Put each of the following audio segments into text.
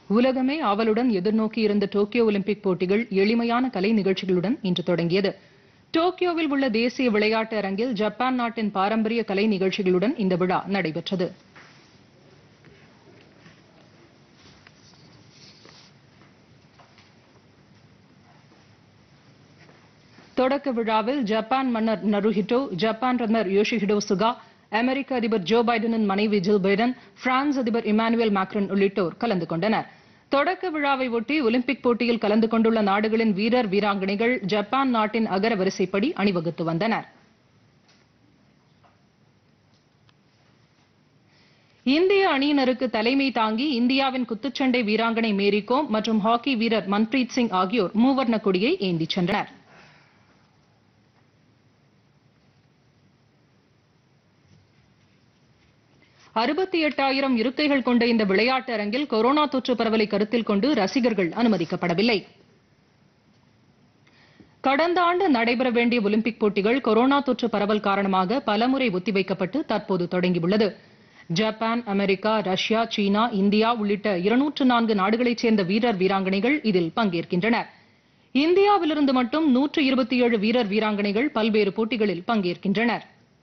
உலகமே ஆவலுடன் எதிர்நோக்கி இருந்த டோக்கியோ ஒலிம்பிக் போட்டிகள் எளிமையான கலை நிகழ்ச்சிகளுடன் இன்று தொடங்கியது டோக்கியோவில் உள்ள தேசிய விளையாட்டு அரங்கில் ஜப்பான் நாட்டின் பாரம்பரிய கலை நிகழ்ச்சிகளுடன் இந்த விழா நடைபெற்றது தொடக்க விழாவில் ஜப்பான் மன்னர் நருஹிட்டோ ஜப்பான் பிரதமர் யோஷிஹிடோ சுகா அமெரிக்க அதிபர் ஜோ பைடனின் மனைவி ஜில் பைடன் பிரான்ஸ் அதிபர் இமானுவேல் மேக்ரன் உள்ளிட்டோர் கலந்து கொண்டனர் தொடக்க விழாவை ஒட்டி ஒலிம்பிக் போட்டியில் கலந்து கொண்டுள்ள நாடுகளின் வீரர் வீராங்கனைகள் ஜப்பான் நாட்டின் அகர வரிசைப்படி அணிவகுத்து வந்தனர் இந்திய அணியினருக்கு தலைமை தாங்கி இந்தியாவின் குத்துச்சண்டை வீராங்கனை மேரி கோம் மற்றும் ஹாக்கி வீரர் மன்பிரீத் சிங் ஆகியோர் மூவர்ண கொடியை ஏந்திச் சென்றனர் அறுபத்தி எட்டாயிரம் இருக்கைகள் கொண்ட இந்த விளையாட்டு அரங்கில் கொரோனா தொற்று பரவலை கருத்தில் கொண்டு ரசிகர்கள் அனுமதிக்கப்படவில்லை கடந்த ஆண்டு நடைபெற வேண்டிய ஒலிம்பிக் போட்டிகள் கொரோனா தொற்று பரவல் காரணமாக பலமுறை ஒத்திவைக்கப்பட்டு தற்போது தொடங்கியுள்ளது Japan America Russia China India உள்ளிட்ட இருநூற்று நான்கு நாடுகளைச் சேர்ந்த வீரர் வீராங்கனைகள் இதில் பங்கேற்கின்றனர் இந்தியாவிலிருந்து மட்டும் நூற்று இருபத்தி ஏழு வீரர் வீராங்கனைகள் பல்வேறு போட்டிகளில் பங்கேற்கின்றனர்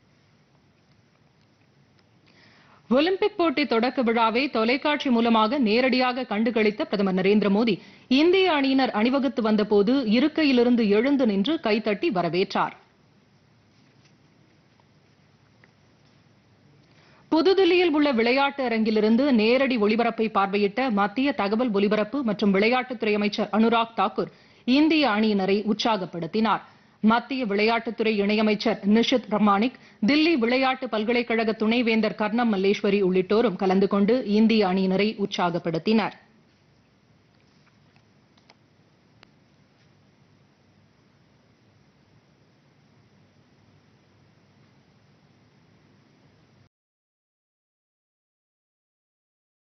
ஒலிம்பிக் போட்டி தொடக்க விழாவை தொலைக்காட்சி மூலமாக நேரடியாக கண்டுகளித்த பிரதமர் நரேந்திர மோடி இந்திய அணியினர் அணிவகுத்து வந்தபோது இருக்கையிலிருந்து எழுந்து நின்று கைத்தட்டி வரவேற்றார் புதுதில்லியில் உள்ள விளையாட்டு அரங்கிலிருந்து நேரடி ஒளிபரப்பை பார்வையிட்ட மத்திய தகவல் ஒலிபரப்பு மற்றும் விளையாட்டுத்துறை அமைச்சர் அனுராக் தாக்கூர் இந்திய அணியினரை உற்சாகப்படுத்தினார் மத்திய விளையாட்டுத்துறை இணையமைச்சர் நிஷித் ரமானிக் தில்லி விளையாட்டு பல்கலைக்கழக துணைவேந்தர் கர்ணம் மல்லேஸ்வரி உள்ளிட்டோரும் கலந்து கொண்டு இந்திய அணியினரை உற்சாகப்படுத்தினர்